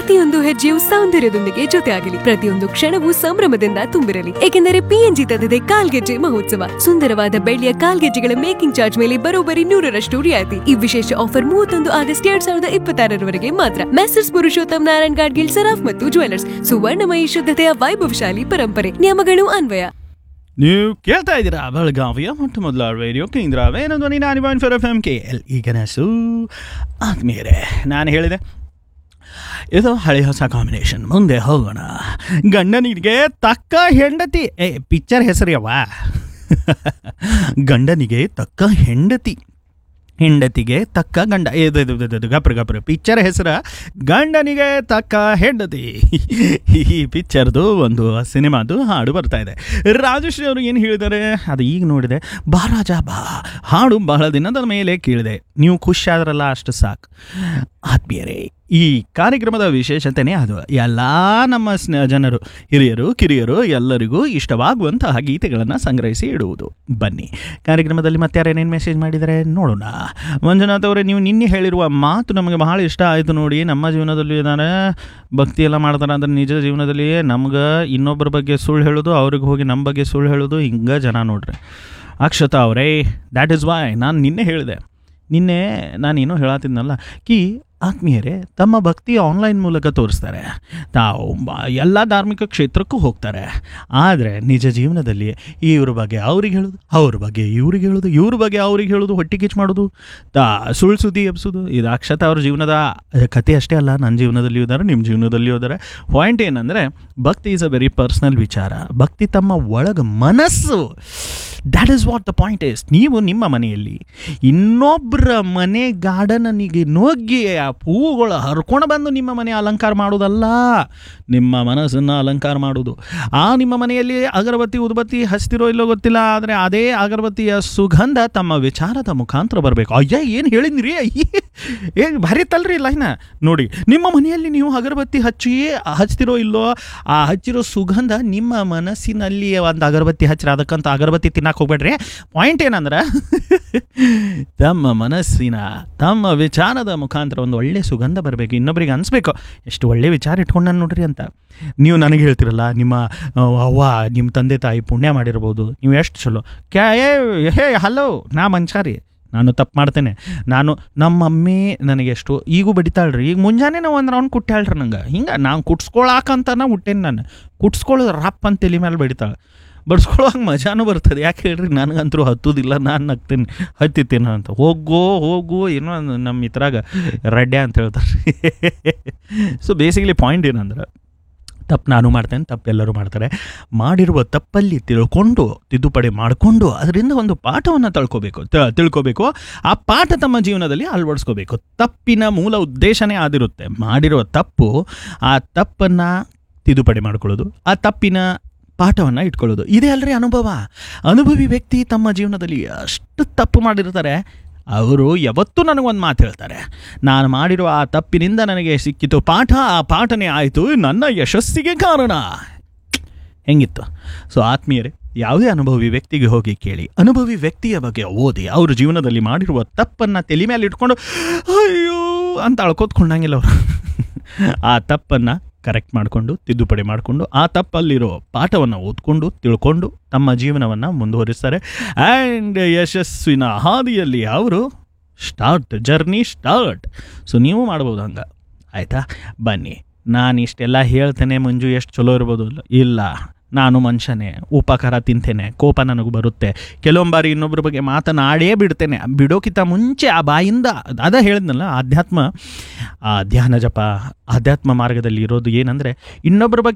ಪ್ರತಿಯೊಂದು ಹೆಜ್ಜೆಯು ಸೌಂದರ್ಯದೊಂದಿಗೆ ಜೊತೆಯಾಗಲಿ ಪ್ರತಿಯೊಂದು ಕ್ಷಣವೂ ಸಂಭ್ರಮದಿಂದ ತುಂಬಿರಲಿ ಏಕೆಂದರೆ ಪಿಎನ್ಜಿ ತಂದಿದೆ ಕಾಲ್ಗೆಜ್ಜೆ ಮಹೋತ್ಸವ ಸುಂದರವಾದ ಬೆಳ್ಳಿಯ ಕಾಲ್ಗೆಜ್ಜೆಗಳ ಮೇಕಿಂಗ್ ಚಾರ್ಜ್ ಮೇಲೆ ಬರೋಬ್ಬರಿ ನೂರರಷ್ಟು ರಿಯಾಯಿತಿ ಈ ವಿಶೇಷ ಆಫರ್ ಮೂವತ್ತೊಂದು ಆಗಸ್ಟ್ ಎರಡ್ ಸಾವಿರದ ಇಪ್ಪತ್ತಾರರವರೆಗೆ ಮಾತ್ರ ಮೆಸರ್ಸ್ ಪುರುಷೋತ್ತಮ್ ನಾರಾಯಣ್ ಗಾಡ್ಗಿಲ್ ಸರಾಫ್ ಮತ್ತು ಜ್ಯುವೆಲರ್ಸ್ ಸುವರ್ಣಮಯಿ ಶುದ್ಧತೆಯ ವೈಭವಶಾಲಿ ಪರಂಪರೆ ನಿಯಮಗಳು ಅನ್ವಯ ನೀವು ಕೇಳ್ತಾ ಇದ್ದೀರಾ ಬೆಳಗಾವಿಯ ಮೊಟ್ಟ ಮೊದಲ ರೇಡಿಯೋ ಕೇಂದ್ರ ವೇನ ಧ್ವನಿ ನಾನು ಪಾಯಿಂಟ್ ಫೋರ್ ಎಫ್ ಎಮ್ ಕೆ ಎಲ್ ಈಗ ನಸು ಆದ್ಮೇಲೆ ನಾನು ಹೇಳಿದೆ ಇದು ಹಳೆ ಹೊಸ ಕಾಂಬಿನೇಷನ್ ಮುಂದೆ ಹೋಗೋಣ ಗಂಡನಿಗೆ ತಕ್ಕ ಹೆಂಡತಿ ಏ ಪಿಕ್ಚರ್ ಹೆಸರಿಯವ್ವ ಗಂಡನಿಗೆ ತಕ್ಕ ಹೆಂಡತಿ ಹೆಂಡತಿಗೆ ತಕ್ಕ ಗಂಡ ಇದು ಇದು ಇದು- ಇದು ಗಪ್ರ ಗಪ್ರ ಪಿಕ್ಚರ್ ಹೆಸರ ಗಂಡನಿಗೆ ತಕ್ಕ ಹೆಂಡತಿ ಈ ಪಿಕ್ಚರ್ದು ಒಂದು ಸಿನಿಮಾದು ಹಾಡು ಬರ್ತಾ ಇದೆ ರಾಜಶ್ರೀ ಅವರು ಏನು ಹೇಳಿದ್ದಾರೆ ಅದು ಈಗ ನೋಡಿದೆ ಬಾ ರಾಜ ಬಾ ಹಾಡು ಬಹಳ ದಿನದ ಮೇಲೆ ಕೇಳಿದೆ ನೀವು ಖುಷಿ ಆದ್ರಲ್ಲ ಅಷ್ಟು ಸಾಕು ಆತ್ಮೀಯರೇ ಈ ಕಾರ್ಯಕ್ರಮದ ವಿಶೇಷತೆನೇ ಅದು ಎಲ್ಲ ನಮ್ಮ ಸ್ನ ಜನರು ಹಿರಿಯರು ಕಿರಿಯರು ಎಲ್ಲರಿಗೂ ಇಷ್ಟವಾಗುವಂತಹ ಗೀತೆಗಳನ್ನು ಸಂಗ್ರಹಿಸಿ ಇಡುವುದು ಬನ್ನಿ ಕಾರ್ಯಕ್ರಮದಲ್ಲಿ ಮತ್ತೆ ಯಾರೇನೇನು ಮೆಸೇಜ್ ಮಾಡಿದರೆ ನೋಡೋಣ ಮಂಜುನಾಥ್ ಅವರೇ ನೀವು ನಿನ್ನೆ ಹೇಳಿರುವ ಮಾತು ನಮಗೆ ಬಹಳ ಇಷ್ಟ ಆಯಿತು ನೋಡಿ ನಮ್ಮ ಜೀವನದಲ್ಲಿ ಇದ್ದಾರೆ ಭಕ್ತಿ ಎಲ್ಲ ಮಾಡ್ತಾರೆ ಅಂದ್ರೆ ನಿಜ ಜೀವನದಲ್ಲಿ ನಮ್ಗೆ ಇನ್ನೊಬ್ಬರ ಬಗ್ಗೆ ಸುಳ್ಳು ಹೇಳೋದು ಅವ್ರಿಗೆ ಹೋಗಿ ನಮ್ಮ ಬಗ್ಗೆ ಸುಳ್ಳು ಹೇಳೋದು ಹಿಂಗೆ ಜನ ನೋಡ್ರಿ ಅಕ್ಷತಾ ಅವರೇ ದ್ಯಾಟ್ ಇಸ್ ವೈ ನಾನು ನಿನ್ನೆ ಹೇಳಿದೆ ನಿನ್ನೆ ನಾನೇನೋ ಹೇಳತ್ತಿದ್ನಲ್ಲ ಕಿ ಆತ್ಮೀಯರೇ ತಮ್ಮ ಭಕ್ತಿ ಆನ್ಲೈನ್ ಮೂಲಕ ತೋರಿಸ್ತಾರೆ ತಾವು ಮ- ಎಲ್ಲ ಧಾರ್ಮಿಕ ಕ್ಷೇತ್ರಕ್ಕೂ ಹೋಗ್ತಾರೆ ಆದರೆ ನಿಜ ಜೀವನದಲ್ಲಿ ಇವ್ರ ಬಗ್ಗೆ ಅವ್ರಿಗೆ ಹೇಳೋದು ಅವ್ರ ಬಗ್ಗೆ ಇವ್ರಿಗೆ ಹೇಳೋದು ಇವ್ರ ಬಗ್ಗೆ ಅವ್ರಿಗೆ ಹೇಳೋದು ಹೊಟ್ಟೆ ಕಿಚ್ಚು ಮಾಡೋದು ತಾ ಸುಳ್ಳು ಸುದ್ದಿ ಎಬ್ಸೋದು ಇದು ಅಕ್ಷತ ಅವ್ರ ಜೀವನದ ಕತೆ ಅಷ್ಟೇ ಅಲ್ಲ ನನ್ನ ಜೀವನದಲ್ಲಿಯೂ ಇದ್ದಾರೆ ನಿಮ್ಮ ಜೀವನದಲ್ಲಿಯೂ ಇದ್ದಾರೆ ಪಾಯಿಂಟ್ ಏನಂದರೆ ಭಕ್ತಿ ಈಸ್ ಅ ವೆರಿ ಪರ್ಸ್ನಲ್ ವಿಚಾರ ಭಕ್ತಿ ತಮ್ಮ ಒಳಗ ಮನಸ್ಸು that is what the point is ನೀವು ನಿಮ್ಮ ಮನೆಯಲ್ಲಿ ಇನ್ನೊಬ್ಬರ ಮನೆ ಗಾರ್ಡನಿಗೆ ನುಗ್ಗಿ ಆ ಹೂವುಗಳು ಹರ್ಕೊಂಡು ಬಂದು ನಿಮ್ಮ ಮನೆ ಅಲಂಕಾರ ಮಾಡೋದಲ್ಲ ನಿಮ್ಮ ಮನಸ್ಸನ್ನು ಅಲಂಕಾರ ಮಾಡೋದು ಆ ನಿಮ್ಮ ಮನೆಯಲ್ಲಿ ಅಗರಬತ್ತಿ ಉದ್ಬತ್ತಿ ಹಚ್ತಿರೋ ಇಲ್ಲೋ ಗೊತ್ತಿಲ್ಲ ಆದರೆ ಅದೇ ಅಗರಬತ್ತಿಯ ಸುಗಂಧ ತಮ್ಮ ವಿಚಾರದ ಮುಖಾಂತರ ಬರಬೇಕು ಅಯ್ಯ ಏನು ಹೇಳಿದ್ರಿ ಅಯ್ಯ ಏನು ಭಾರಿ ತಲ್ರಿ ಲೈನ ನೋಡಿ ನಿಮ್ಮ ಮನೆಯಲ್ಲಿ ನೀವು ಅಗರಬತ್ತಿ ಹಚ್ಚಿ ಹಚ್ತಿರೋ ಇಲ್ಲೋ ಆ ಹಚ್ಚಿರೋ ಸುಗಂಧ ನಿಮ್ಮ ಮನಸ್ಸಿನಲ್ಲಿ ಒಂದು ಅಗರಬತ್ತಿ ಹಚ್ಚಿರ ಅದಕ್ಕಂತ ಅಗರಬತ್ತಿ ತಿನ್ನಕ್ಕೆ ಹೋಗ್ಬೇಡ್ರಿ ಪಾಯಿಂಟ್ ಏನಂದ್ರೆ ತಮ್ಮ ಮನಸ್ಸಿನ ತಮ್ಮ ವಿಚಾರದ ಮುಖಾಂತರ ಒಂದು ಒಳ್ಳೆ ಸುಗಂಧ ಬರಬೇಕು ಇನ್ನೊಬ್ಬರಿಗೆ ಅನಿಸ್ಬೇಕು ಎಷ್ಟು ಒಳ್ಳೆ ವಿಚಾರ ಇಟ್ಕೊಂಡು ನೋಡ್ರಿ ಅಂತ ನೀವು ನನಗೆ ಹೇಳ್ತಿರಲ್ಲ ನಿಮ್ಮ ಆ, ಅವ್ವ ನಿಮ್ಮ ತಂದೆ ತಾಯಿ ಪುಣ್ಯ ಮಾಡಿರ್ಬೋದು ನೀವು ಎಷ್ಟು ಚಲೋ ಕ್ಯಾ ಏ ಹೇ ಹಲೋ ನಾ ಮನುಷ್ಯ ನಾನು ತಪ್ಪು ಮಾಡ್ತೇನೆ ನಾನು ನಮ್ಮ ಮಮ್ಮಿ ನನಗೆ ಎಷ್ಟು ಈಗೂ ಬಡಿತಾಳ್ರಿ ಈಗ ಮುಂಜಾನೆ ನಾವು ಒಂದು ರೌಂಡ್ ಕುಟ್ಟಾಳ್ರಿ ನಂಗೆ ಹಿಂಗೆ ನಾನು ಕುಟ್ಸ್ಕೊಳಕಂತನ ಹುಟ್ಟೇನಿ ನಾನು ಕುಟ್ಸ್ಕೊಳ್ಳೋದು ರಪ್ ಅಂತ ತಲೆ ಮೇಲೆ ಬಡಿತಾಳೆ ಬಡ್ಸ್ಕೊಳ್ಳೋಂಗೆ ಮಜಾನೂ ಬರ್ತದೆ ಯಾಕೆ ಹೇಳ್ರಿ ನನಗಂತರೂ ಹತ್ತುದಿಲ್ಲ ನಾನು ನಗ್ತೀನಿ ಹತ್ತಿತ್ತೇನೋ ಅಂತ ಹೋಗೋ ಹೋಗು ಏನೋ ಒಂದು ನಮ್ಮ ಇದ್ರಾಗ ರಡ್ಡ್ಯ ಅಂತ ಹೇಳ್ತಾರೆ ಸೊ ಬೇಸಿಕಲಿ ಪಾಯಿಂಟ್ ಏನಂದ್ರೆ ತಪ್ಪು ನಾನು ಮಾಡ್ತೇನೆ ತಪ್ಪು ಎಲ್ಲರೂ ಮಾಡ್ತಾರೆ ಮಾಡಿರುವ ತಪ್ಪಲ್ಲಿ ತಿಳ್ಕೊಂಡು ತಿದ್ದುಪಡಿ ಮಾಡಿಕೊಂಡು ಅದರಿಂದ ಒಂದು ಪಾಠವನ್ನು ತಳ್ಕೋಬೇಕು ತ- ತಿಳ್ಕೋಬೇಕು ಆ ಪಾಠ ತಮ್ಮ ಜೀವನದಲ್ಲಿ ಅಳವಡಿಸ್ಕೋಬೇಕು ತಪ್ಪಿನ ಮೂಲ ಉದ್ದೇಶನೇ ಆದಿರುತ್ತೆ ಮಾಡಿರುವ ತಪ್ಪು ಆ ತಪ್ಪನ್ನು ತಿದ್ದುಪಡಿ ಮಾಡ್ಕೊಳ್ಳೋದು ಆ ತಪ್ಪಿನ ಪಾಠವನ್ನು ಇಟ್ಕೊಳ್ಳೋದು ಇದೇ ಅಲ್ರಿ ಅನುಭವ ಅನುಭವಿ ವ್ಯಕ್ತಿ ತಮ್ಮ ಜೀವನದಲ್ಲಿ ಅಷ್ಟು ತಪ್ಪು ಮಾಡಿರ್ತಾರೆ ಅವರು ಯಾವತ್ತೂ ನನಗೊಂದು ಮಾತು ಹೇಳ್ತಾರೆ ನಾನು ಮಾಡಿರುವ ಆ ತಪ್ಪಿನಿಂದ ನನಗೆ ಸಿಕ್ಕಿತು ಪಾಠ ಆ ಪಾಠನೇ ಆಯಿತು ನನ್ನ ಯಶಸ್ಸಿಗೆ ಕಾರಣ ಹೆಂಗಿತ್ತು ಸೊ ಆತ್ಮೀಯರೇ ಯಾವುದೇ ಅನುಭವಿ ವ್ಯಕ್ತಿಗೆ ಹೋಗಿ ಕೇಳಿ ಅನುಭವಿ ವ್ಯಕ್ತಿಯ ಬಗ್ಗೆ ಓದಿ ಅವ್ರ ಜೀವನದಲ್ಲಿ ಮಾಡಿರುವ ತಪ್ಪನ್ನು ತಲೆ ಮೇಲೆ ಇಟ್ಕೊಂಡು ಅಯ್ಯೋ ಅಂತ ಅಳ್ಕೋತ್ಕೊಂಡಂಗಿಲ್ಲ ಅವರು ಆ ತಪ್ಪನ್ನು ಕರೆಕ್ಟ್ ಮಾಡಿಕೊಂಡು ತಿದ್ದುಪಡಿ ಮಾಡಿಕೊಂಡು ಆ ತಪ್ಪಲ್ಲಿರೋ ಪಾಠವನ್ನು ಓದ್ಕೊಂಡು ತಿಳ್ಕೊಂಡು ತಮ್ಮ ಜೀವನವನ್ನು ಮುಂದುವರಿಸ್ತಾರೆ ಆ್ಯಂಡ್ ಯಶಸ್ವಿನ ಹಾದಿಯಲ್ಲಿ ಅವರು ಸ್ಟಾರ್ಟ್ ಜರ್ನಿ ಸ್ಟಾರ್ಟ್ ಸೊ ನೀವು ಮಾಡ್ಬೋದು ಹಂಗೆ ಆಯಿತಾ ಬನ್ನಿ ನಾನು ಇಷ್ಟೆಲ್ಲ ಹೇಳ್ತೇನೆ ಮಂಜು ಎಷ್ಟು ಚಲೋ ಇರ್ಬೋದು ಅಲ್ಲ ಇಲ್ಲ ನಾನು ಮನುಷ್ಯನೇ ಉಪಕಾರ ತಿಂತೇನೆ ಕೋಪ ನನಗೆ ಬರುತ್ತೆ ಕೆಲವೊಂದು ಬಾರಿ ಇನ್ನೊಬ್ಬರ ಬಗ್ಗೆ ಮಾತನಾಡೇ ಬಿಡ್ತೇನೆ ಬಿಡೋಕ್ಕಿಂತ ಮುಂಚೆ ಆ ಬಾಯಿಂದ ಅದ ಹೇಳಿದ್ನಲ್ಲ ಆಧ್ಯಾತ್ಮ ಆ ಧ್ಯಾನ ಜಪ ಆಧ್ಯಾತ್ಮ ಮಾರ್ಗದಲ್ಲಿ ಇರೋದು ಏನಂದರೆ ಇನ್ನೊಬ್ಬರ ಬಗ್ಗೆ